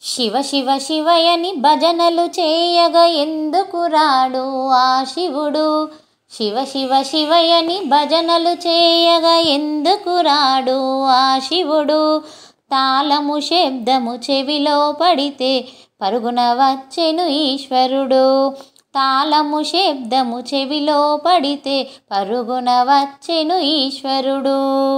శివ శివ శివయని భజనలు చేయగా ఎందుకు రాడు ఆ శివుడు శివ శివ శివయని భజనలు చేయగా ఎందుకు రాడు ఆ శివుడు తాళము శబ్దము చెవిలో పడితే పరుగున వచ్చెను ఈశ్వరుడు తాళము శబ్దము చెవిలో పడితే పరుగున వచ్చెను ఈశ్వరుడు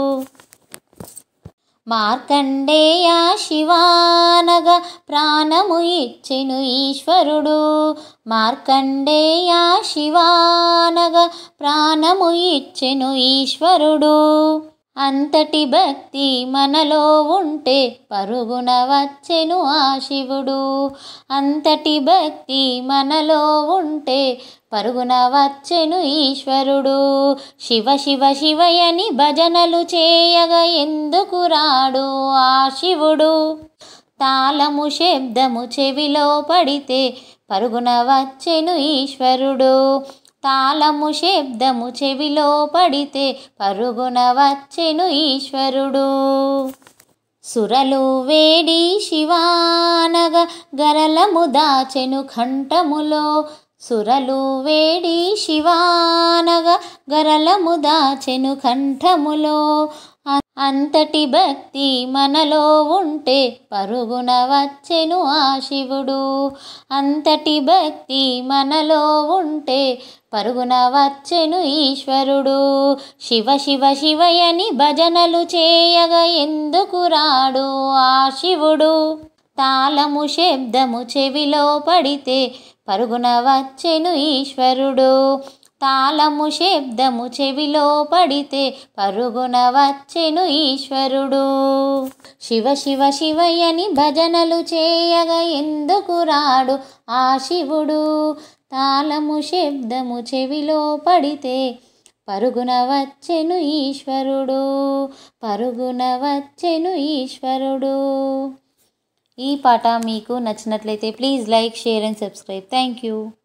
మార్కండేయ శివానగా ప్రాణము ఇచ్చెను ఈశ్వరుడు మార్కండేయ శివానగా ప్రాణము ఇచ్చెను ఈశ్వరుడు అంతటి భక్తి మనలో ఉంటే పరుగున వచ్చెను ఆ శివుడు అంతటి భక్తి మనలో ఉంటే పరుగున వచ్చెను ఈశ్వరుడు శివ శివ శివయని భజనలు చేయగా ఎందుకు రాడు ఆ శివుడు తాళము శబ్దము చెవిలో పడితే పరుగున వచ్చెను ఈశ్వరుడు తాళము శబ్దము చెవిలో పడితే పరుగున వచ్చెను ఈశ్వరుడు సురలు వేడి శివానగా గరలము దాచెను కంఠములో సురలు వేడి శివానగా గరలము దాచెను కంఠములో అంతటి భక్తి మనలో ఉంటే పరుగున వచ్చెను ఆ శివుడు అంతటి భక్తి మనలో ఉంటే పరుగున వచ్చెను ఈశ్వరుడు శివ శివ శివయని భజనలు చేయగా ఎందుకు రాడు ఆ శివుడు తాళము శబ్దము చెవిలో పడితే పరుగున వచ్చెను ఈశ్వరుడు తాళము శబ్దము చెవిలో పడితే పరుగున వచ్చెను ఈశ్వరుడు శివ శివ శివయని భజనలు చేయగా ఎందుకు రాడు ఆ శివుడు తాళము శబ్దము చెవిలో పడితే పరుగున వచ్చెను ఈశ్వరుడు పరుగున వచ్చెను ఈశ్వరుడు ఈ పాట మీకు నచ్చినట్లయితే please like share and subscribe thank you